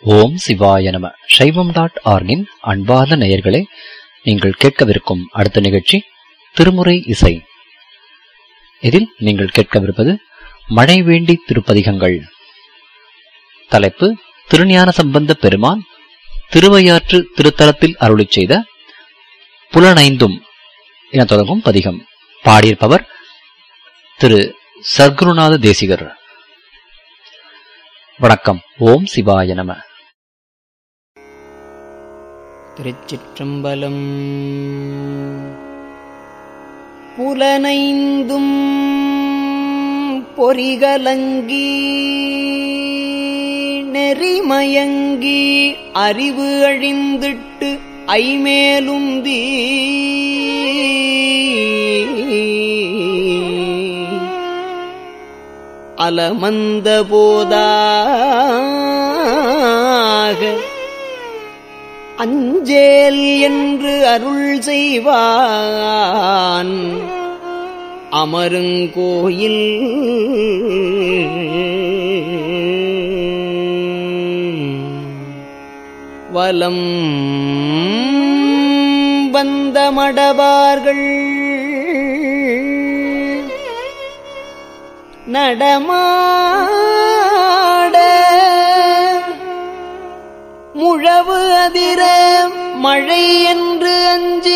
ஓம் சிவாய நம சைவம் டாட் ஆர்கின் அன்பார்ந்த நேயர்களே நீங்கள் கேட்கவிருக்கும் அடுத்த நிகழ்ச்சி திருமுறை இசை இதில் நீங்கள் கேட்கவிருப்பது மழை வேண்டி திருப்பதிகங்கள் தலைப்பு திருஞான சம்பந்த பெருமான் திருவையாற்று திருத்தலத்தில் அருளிச் செய்த புலனைந்தும் என தொடங்கும் பதிகம் பாடியிருப்பவர் திரு சர்க்குருநாத தேசிகர் வணக்கம் ஓம் சிவாய நம திருச்சிற்றம்பலம் புலனைந்தும் பொறிகலங்கி நெறிமயங்கி அறிவு அழிந்திட்டு ஐமேலுந்தி அலமந்த போதாக அஞ்சேல் என்று அருள் செய்வான் அமருங்கோயில் வலம் வந்த மடபார்கள் நடமாட முழவு அதிர மழை என்று அஞ்சி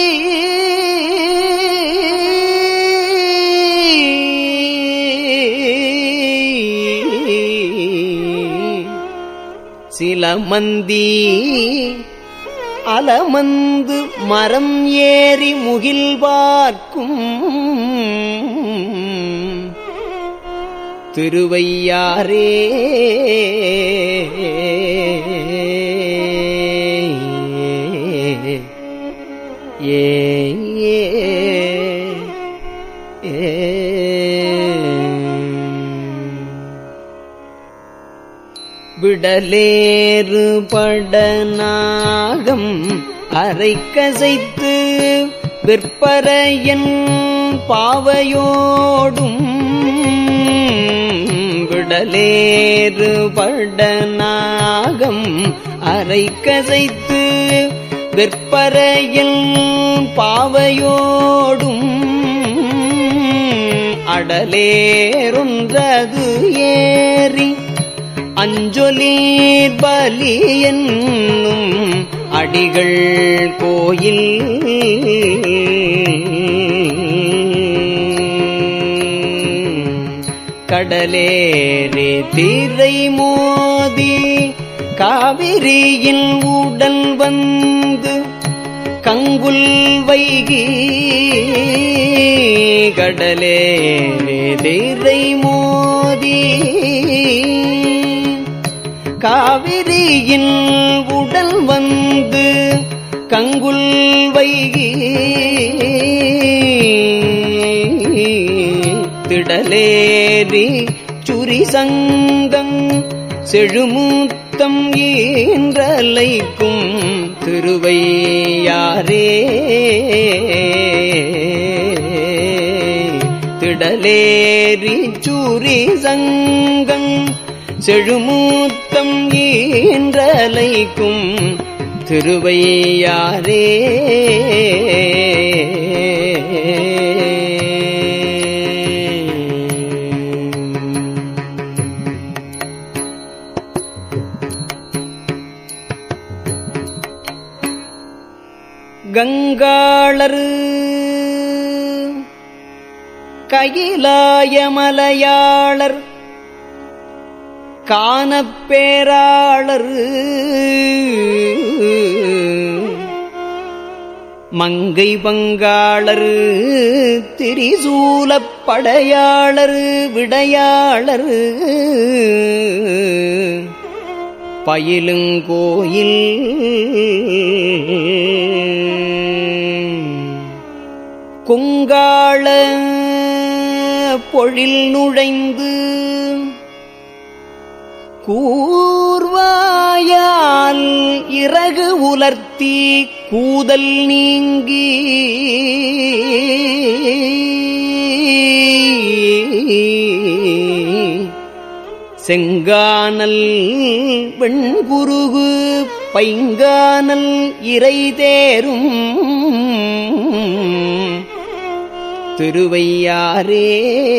சில மந்தி அலமந்து மரம் ஏறி முகில் பார்க்கும் திருவையாரே ஏ விடலேறு படநாகம் அரைக்கசைத்து விற்பரையன் பாவையோடும் விடலேறு படநாகம் அரைக்கசைத்து விற்பரையில் பாவையோடும் அடலேருன்றது ஏறி அஞ்சொலீர் பலி என்னும் அடிகள் கோயில் கடலேறி திரை மோதி காவிரியின் உடல் வந்து கங்குல் வைகி கடலேறி திரை மோதி காவிரியின் உடல் வந்து கங்குல் வைகி திடலேறி சுரி சங்கம் செழுமூத்தம் ஈன்றலைக்கும் திருவையாரே திடலேறி சுரி சங்கம் செழுமூத்தம் ஈன்றலைக்கும் திருவையாரே கங்காளர் கையிலாயமலையாளர் காணப்பேராளர் மங்கை பங்காளர் திரிசூலப் படையாளர் விடையாளர் பயிலுங்கோயில் கொங்காள பொழில் நுழைந்து கூர்வாயால் இறகு உலர்த்தி கூதல் நீங்கி செங்கானல் வெண்குருகு பைங்கானல் இறை தேரும் திருவையாரே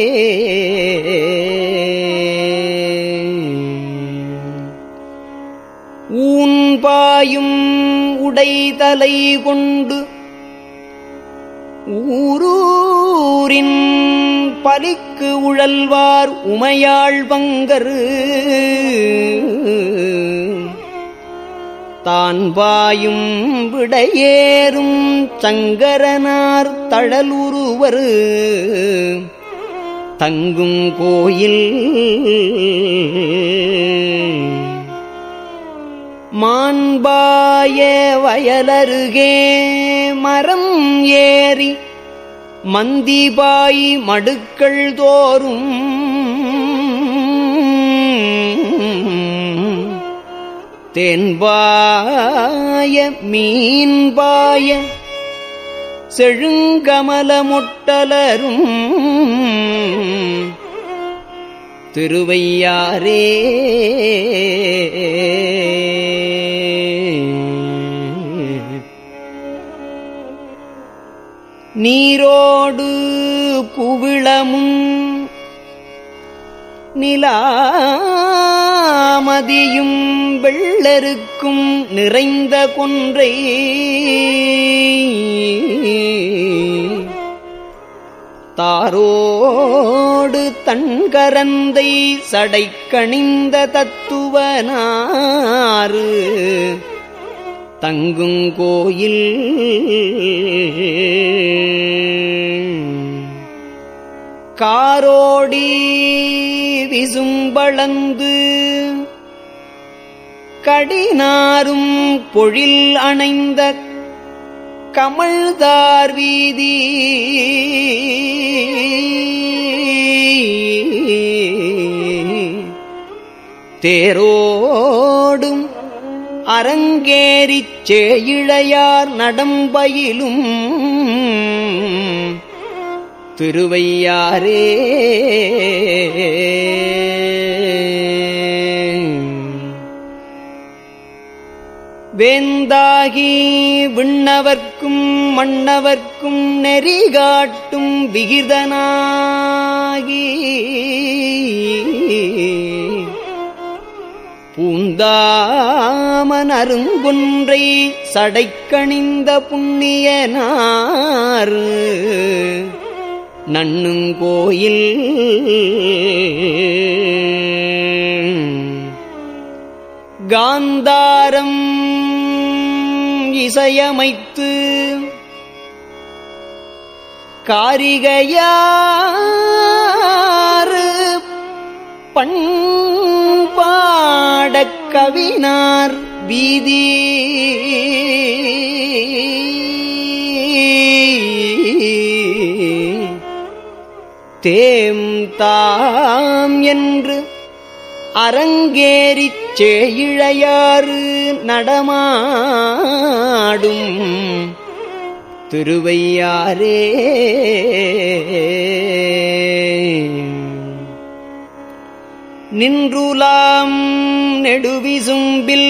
ஊன்பாயும் உடைதலை கொண்டு ஊரூரின் பலிக்கு உழல்வார் உமையாள் பங்கரு தான் பாயும் விடையேறும் சங்கரனார் தழலுருவர் தங்கும் கோயில் மாண்பாய வயலருகே மரம் ஏறி மந்திபாய் மடுக்கள் தோறும் தென்பாய மீன்பாய செழுங்கமல முட்டலரும் திருவையாரே நீரோடு குவிளமும் நிலாமதியும் வெள்ளருக்கும் நிறைந்த கொன்றை தாரோடு தன்கரந்தை சடைக்கணிந்த தத்துவனாறு தங்குங் கோயில் காரோடி விசும்பளந்து கடினாரும் பொழில் அணைந்த கமழ்தார் வீதி தேரோடும் அரங்கேறிச் சேயிழையார் நடம்பயிலும் திருவையாரே வேந்தாகி விண்ணவர்க்கும் மன்னவர்க்கும் நெறிகாட்டும் விகிதனாகி பூந்தாமன் அருங்குன்றை சடைக்கணிந்த புண்ணியனார் நன்னுங்கோயில் காந்தாரம் இசையமைத்து காரிகையாறு பண்பாடக் கவினார் வீதி தேம் தாம் என்று அரங்கேறிச் சேயிழையாறு நடமாடும் திருவையாரே நின்றுலாம் நெடுவிசும்பில்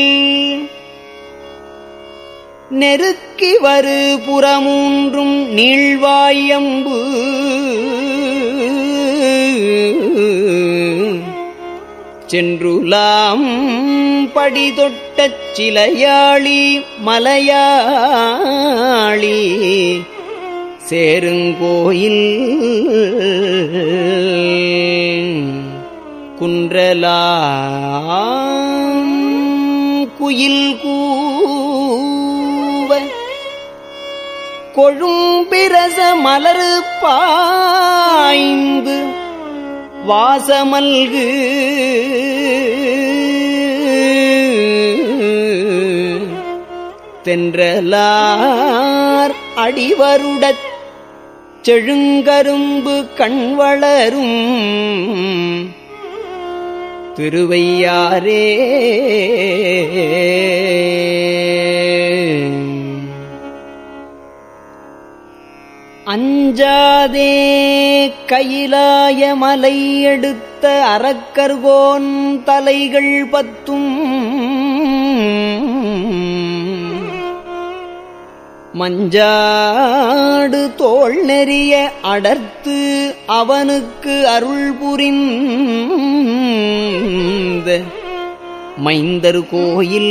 நெருக்கி வரு புறமூன்றும் நீள்வாயம்பு சென்றுலாம் படி தொட்டச் சிலையாளி மலையாளி சேருங்கோயில் குன்றலாம் குயில் கூவ கொழும்பிரச மலரு பாய்ந்து வாசமல்கு தென்றலார் அடிவருடச் செழுங்கரும்பு கண்வளரும் திருவையாரே அஞ்சாதே கையிலாய மலை எடுத்த அரக்கர்கோன் தலைகள் பத்தும் மஞ்சாடு தோள் நெறிய அடர்த்து அவனுக்கு அருள் புரிந்த மைந்தர் கோயில்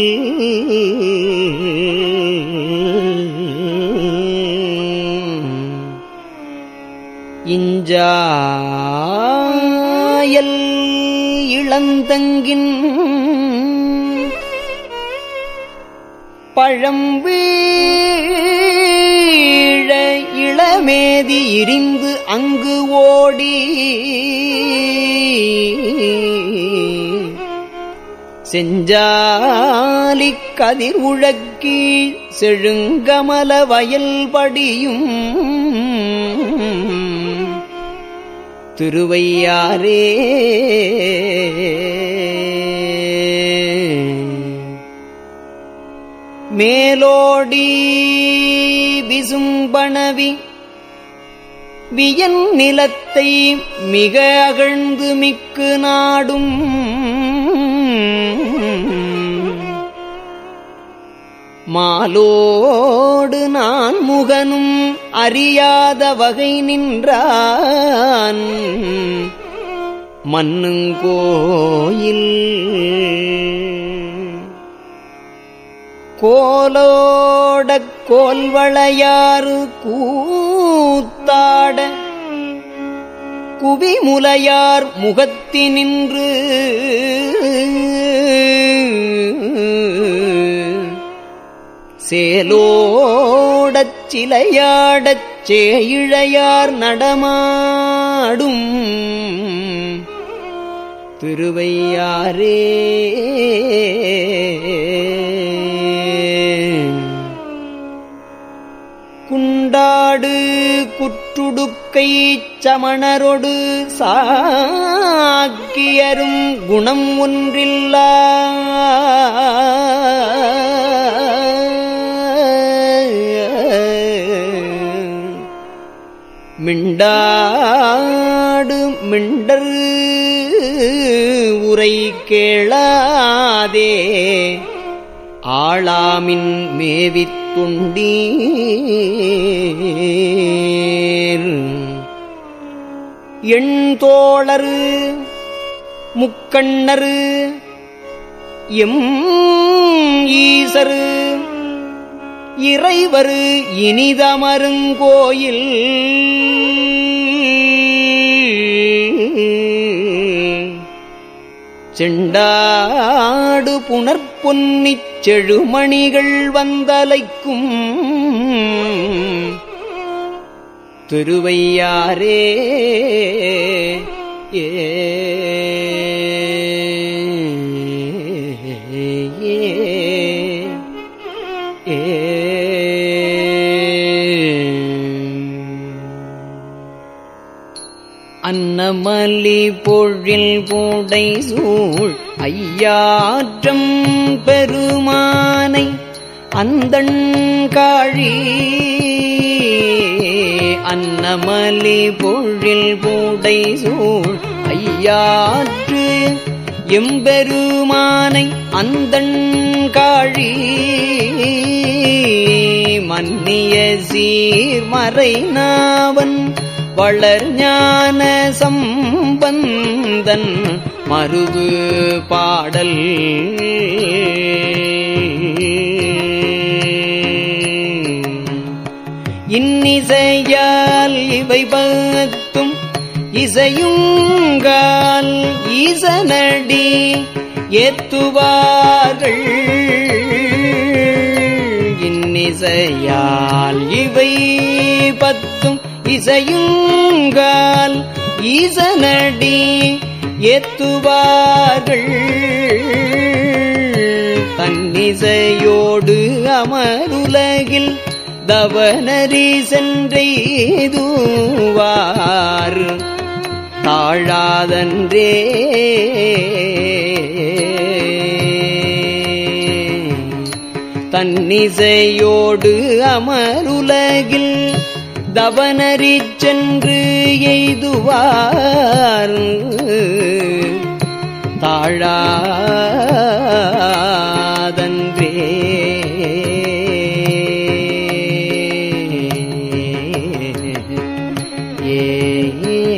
இஞ்சாயல் இளந்தங்கின் பழம் வீழ இளமேதி இரிந்து அங்கு ஓடி செஞ்சாலிக் கதிர் உழக்கி செழுங்கமல வயல் படியும் திருவையாரே மேலோடி விசும்பணவி வியன் நிலத்தை மிக அகழ்ந்து மிக்கு நாடும் மாலோடு நான் முகனும் அறியாத வகை நின்றான் மண்ணுங்கோயில் கோலோடக் கோல்வளையாறு கூத்தாட குவிமுலையார் முகத்தினின்று சேலோடச் சிலையாடச் சேயிழையார் நடமாடும் திருவையாரே குண்டாடு குற்றுடுக்கை சமணரொடு சாக்கியரும் குணம் ஒன்றில்லா மிண்டாடு மிண்டர் உரை கேளாதே ஆளாமின் மேவித் தொண்டீர் எண் தோழரு முக்கண்ணரு எம் ஈசரு இறைவரு இனிதமருங்கோயில் செண்டாடு புனற்பொன்னிச் செழுமணிகள் வந்தலைக்கும் திருவையாரே ஏ அன்னமலி பொழில் பூடை சூழ் ஐயாற்றம் பெருமானை அந்தண் காழி அன்னமலி பொழில் பூடை சூழ் ஐயாற்று எம்பெருமானை அந்தண் காழி மன்னிய சீர்மறை நாவன் வளர் ஞான சம்பந்தன் மருகு பாடல் இன்னிசையால் இவை பத்தும் இசையுங்கால் ஈசனடி ஏத்துவார்கள் இன்னிசையால் இவை பத்தும் இசையுங்கால் ஈசனடி ஏத்துவார்கள் தன்னிசையோடு அமருலகில் தவனரி சென்றெய்துவார் தாழாதன்றே தன்னிசையோடு அமருலகில் தவனரி சென்று எய்துவார் தாழாதன்றே ஏ